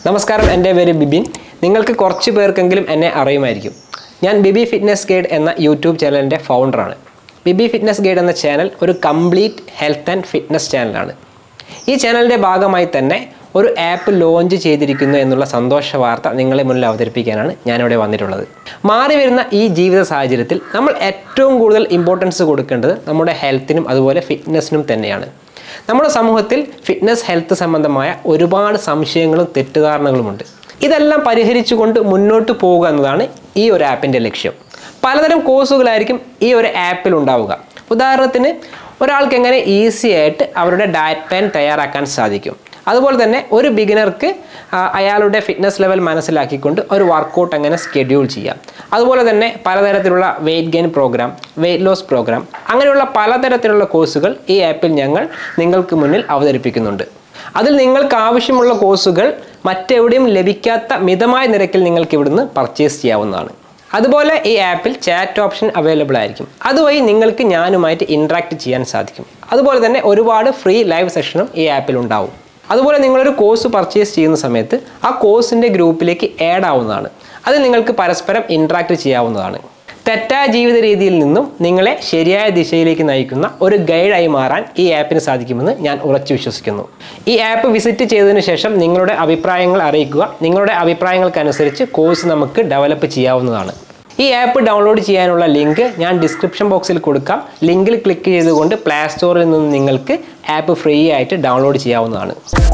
നമസ്കാരം എൻ്റെ പേര് ബിബിൻ നിങ്ങൾക്ക് കുറച്ച് പേർക്കെങ്കിലും എന്നെ അറിയുമായിരിക്കും ഞാൻ ബിബി ഫിറ്റ്നസ് ഗൈഡ് എന്ന യൂട്യൂബ് ചാനലിൻ്റെ ഫൗണ്ടറാണ് ബിബി ഫിറ്റ്നസ് ഗൈഡ് എന്ന ചാനൽ ഒരു കംപ്ലീറ്റ് ഹെൽത്ത് ആൻഡ് ഫിറ്റ്നസ് ചാനലാണ് ഈ ചാനലിൻ്റെ ഭാഗമായി തന്നെ ഒരു ആപ്പ് ലോഞ്ച് ചെയ്തിരിക്കുന്നു എന്നുള്ള സന്തോഷ വാർത്ത നിങ്ങളെ മുന്നിൽ അവതരിപ്പിക്കാനാണ് ഞാനിവിടെ വന്നിട്ടുള്ളത് മാറി വരുന്ന ഈ ജീവിത സാഹചര്യത്തിൽ നമ്മൾ ഏറ്റവും കൂടുതൽ ഇമ്പോർട്ടൻസ് കൊടുക്കേണ്ടത് നമ്മുടെ ഹെൽത്തിനും അതുപോലെ ഫിറ്റ്നസ്സിനും തന്നെയാണ് നമ്മുടെ സമൂഹത്തിൽ ഫിറ്റ്നസ് ഹെൽത്ത് സംബന്ധമായ ഒരുപാട് സംശയങ്ങളും തെറ്റിദ്ധാരണകളുമുണ്ട് ഇതെല്ലാം പരിഹരിച്ചുകൊണ്ട് മുന്നോട്ട് പോകുക എന്നതാണ് ഈ ഒരു ആപ്പിൻ്റെ ലക്ഷ്യം പലതരം കോഴ്സുകളായിരിക്കും ഈ ഒരു ആപ്പിൽ ഉണ്ടാവുക ഉദാഹരണത്തിന് ഒരാൾക്ക് എങ്ങനെ ഈസി ആയിട്ട് അവരുടെ ഡയറ്റ് പ്ലാൻ തയ്യാറാക്കാൻ സാധിക്കും അതുപോലെ തന്നെ ഒരു ബിഗിനർക്ക് അയാളുടെ ഫിറ്റ്നസ് ലെവൽ മനസ്സിലാക്കിക്കൊണ്ട് ഒരു വർക്കൗട്ട് എങ്ങനെ സ്കെഡ്യൂൾ ചെയ്യാം അതുപോലെ തന്നെ പലതരത്തിലുള്ള weight gain programme weight loss programme അങ്ങനെയുള്ള പലതരത്തിലുള്ള കോഴ്സുകൾ ഈ ആപ്പിൽ ഞങ്ങൾ നിങ്ങൾക്ക് മുന്നിൽ അവതരിപ്പിക്കുന്നുണ്ട് അതിൽ നിങ്ങൾക്ക് ആവശ്യമുള്ള കോഴ്സുകൾ മറ്റെവിടെയും ലഭിക്കാത്ത മിതമായ നിരക്കിൽ നിങ്ങൾക്ക് ഇവിടുന്ന് പർച്ചേസ് ചെയ്യാവുന്നതാണ് അതുപോലെ ഈ ആപ്പിൽ ചാറ്റ് ഓപ്ഷൻ അവൈലബിൾ ആയിരിക്കും അതുവഴി നിങ്ങൾക്ക് ഞാനുമായിട്ട് ഇൻട്രാക്ട് ചെയ്യാൻ സാധിക്കും അതുപോലെ തന്നെ ഒരുപാട് ഫ്രീ ലൈവ് സെഷനും ഈ ആപ്പിൽ ഉണ്ടാവും അതുപോലെ നിങ്ങളൊരു കോഴ്സ് പർച്ചേസ് ചെയ്യുന്ന സമയത്ത് ആ കോഴ്സിൻ്റെ ഗ്രൂപ്പിലേക്ക് ആഡ് ആവുന്നതാണ് അതിൽ നിങ്ങൾക്ക് പരസ്പരം ഇൻട്രാക്ട് ചെയ്യാവുന്നതാണ് തെറ്റായ ജീവിത രീതിയിൽ നിന്നും നിങ്ങളെ ശരിയായ ദിശയിലേക്ക് നയിക്കുന്ന ഒരു ഗൈഡായി മാറാൻ ഈ ആപ്പിന് സാധിക്കുമെന്ന് ഞാൻ ഉറച്ചു വിശ്വസിക്കുന്നു ഈ ആപ്പ് വിസിറ്റ് ചെയ്തതിനു ശേഷം നിങ്ങളുടെ അഭിപ്രായങ്ങൾ അറിയിക്കുക നിങ്ങളുടെ അഭിപ്രായങ്ങൾക്കനുസരിച്ച് കോഴ്സ് നമുക്ക് ഡെവലപ്പ് ചെയ്യാവുന്നതാണ് ഈ ആപ്പ് ഡൗൺലോഡ് ചെയ്യാനുള്ള ലിങ്ക് ഞാൻ ഡിസ്ക്രിപ്ഷൻ ബോക്സിൽ കൊടുക്കാം ലിങ്കിൽ ക്ലിക്ക് ചെയ്തുകൊണ്ട് പ്ലേ സ്റ്റോറിൽ നിന്ന് നിങ്ങൾക്ക് ആപ്പ് ഫ്രീ ആയിട്ട് ഡൗൺലോഡ് ചെയ്യാവുന്നതാണ്